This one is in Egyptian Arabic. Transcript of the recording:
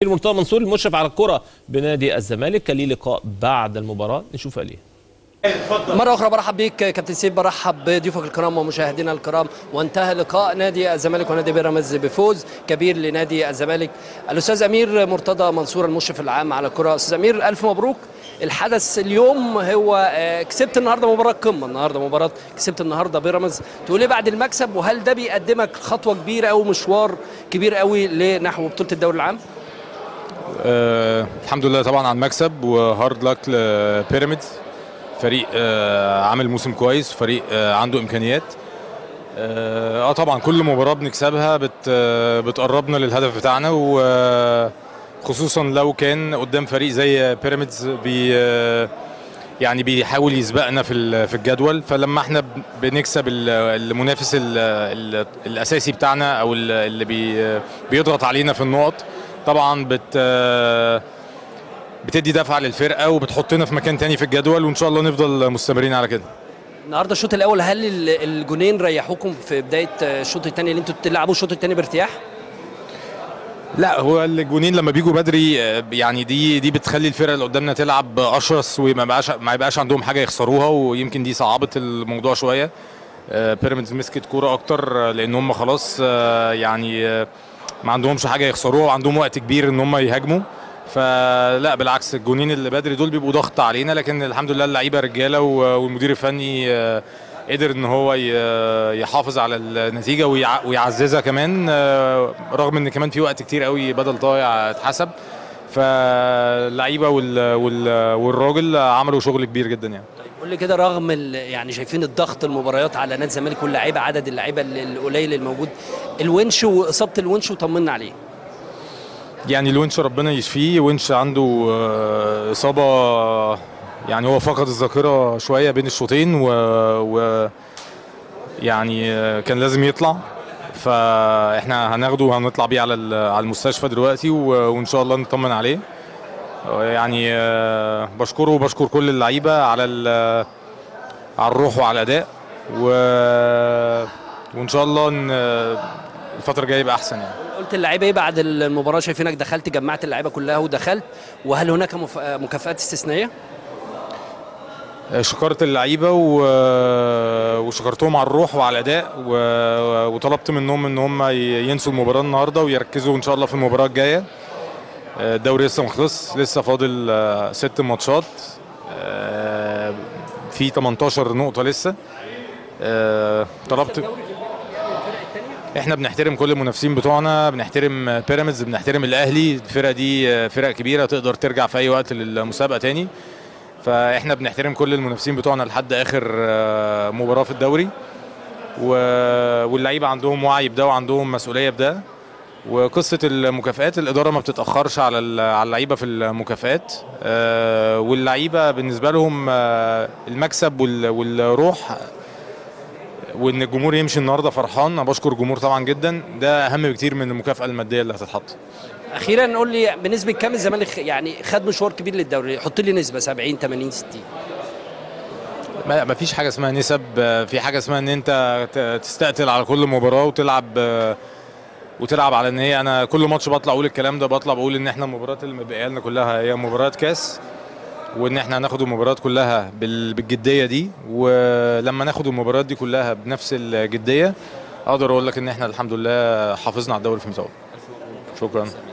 مرتضى منصور المشرف على الكره بنادي الزمالك كان ليه لقاء بعد المباراه نشوف قال ايه مرة أخرى برحب بيك كابتن سيف برحب بضيوفك الكرام ومشاهدينا الكرام وانتهى لقاء نادي الزمالك ونادي بيراميدز بفوز كبير لنادي الزمالك الأستاذ أمير مرتضى منصور المشرف العام على الكرة أستاذ أمير ألف مبروك الحدث اليوم هو آه، كسبت النهارده مباراة قمة النهارده مباراة كسبت النهارده بيراميدز تقول ايه بعد المكسب وهل ده بيقدمك خطوة كبيرة أو مشوار كبير قوي لنحو بطولة الدوري العام؟ آه الحمد لله طبعا على المكسب وهارد لك لبيراميدز فريق آه عامل موسم كويس فريق آه عنده امكانيات اه آه، طبعا كل مباراه بنكسبها بت آه بتقربنا للهدف بتاعنا وخصوصا لو كان قدام فريق زي بيراميدز بي آه يعني بيحاول يسبقنا في ال- في الجدول فلما احنا ب- بنكسب ال- المنافس ال- ال- الاساسي بتاعنا او ال- اللي بي بيضغط علينا في النقط طبعا بت آه، بتدي دفعه للفرقه وبتحطنا في مكان تاني في الجدول وان شاء الله نفضل مستمرين على كده النهارده الشوط الاول هل ال- الجونين ريحوكم في بدايه الشوط الثاني اللي انتوا تلعبوا الشوط الثاني بارتياح؟ لا هو الجونين لما بيجوا بدري آه، يعني دي دي بتخلي الفرقه اللي قدامنا تلعب اشرس وما بقاش ما يبقاش عندهم حاجه يخسروها ويمكن دي صعبت الموضوع شويه آه، بيراميدز مسكت كوره اكتر آه، لان هم خلاص آه، يعني آه، ما عندهمش حاجه يخسروها وعندهم وقت كبير ان هم يهاجموا فلا بالعكس الجونين اللي بدري دول بيبقوا ضغط علينا لكن الحمد لله اللعيبه رجاله و- والمدير الفني آه، قدر ان هو ي- يحافظ على النتيجه ويع- ويعززها كمان آه، رغم ان كمان في وقت كتير قوي بدل ضايع اتحسب فاللعيبه وال- وال- والراجل عملوا شغل كبير جدا يعني قول لي كده رغم ال- يعني شايفين الضغط المباريات على نادي الزمالك واللعيبه عدد اللعيبه ال- القليل الموجود الونش واصابه الونش وطمنا عليه يعني الونش ربنا يشفيه ونش عنده آه، اصابه يعني هو فقد الذاكره شويه بين الشوطين و, و يعني آه، كان لازم يطلع فاحنا هناخده وهنطلع بيه على ال- على المستشفى دلوقتي و- وان شاء الله نطمن عليه آه، يعني آه، بشكره وبشكر كل اللعيبه على ال- على الروح وعلى الاداء و وان شاء الله ان الفتره الجايه يبقى احسن يعني قلت اللعيبه ايه بعد المباراه شايفينك دخلت جمعت اللعيبه كلها ودخلت وهل هناك مف- مكافآت استثنائيه؟ شكرت اللعيبه و... وشكرتهم على الروح وعلى الاداء و... وطلبت منهم ان هم ي- ينسوا المباراه النهارده ويركزوا ان شاء الله في المباراه الجايه الدوري لسه ما خلص لسه فاضل آه، ست ماتشات آه، في 18 نقطه لسه آه، طلبت احنا بنحترم كل المنافسين بتوعنا بنحترم بيراميدز بنحترم الاهلي الفرقه دي آه، فرقه كبيره تقدر ترجع في اي وقت للمسابقه تاني فاحنا بنحترم كل المنافسين بتوعنا لحد اخر آه، مباراه في الدوري و- واللعيبه عندهم وعي بده وعندهم مسؤوليه بده وقصه المكافآت الاداره ما بتتاخرش على ال- على اللعيبه في المكافآت آه، واللعيبه بالنسبه لهم آه، المكسب وال- والروح وان الجمهور يمشي النهارده فرحان انا بشكر الجمهور طبعا جدا ده اهم بكتير من المكافاه الماديه اللي هتتحط اخيرا قول لي بنسبه كام الزمالك خ- يعني خد مشوار كبير للدوري حط لي نسبه 70 80 60 ما ما فيش حاجه اسمها نسب آه، في حاجه اسمها ان انت ت- تستقتل على كل مباراه وتلعب آه، وتلعب على ان هي انا كل ماتش بطلع اقول الكلام ده بطلع بقول ان احنا المباريات اللي مبقيه لنا كلها هي مباريات كاس وان احنا هناخد المباريات كلها بال- بالجديه دي ولما ناخد المباريات دي كلها بنفس الجديه اقدر اقول لك ان احنا الحمد لله حافظنا على الدوري في ميزان شكرا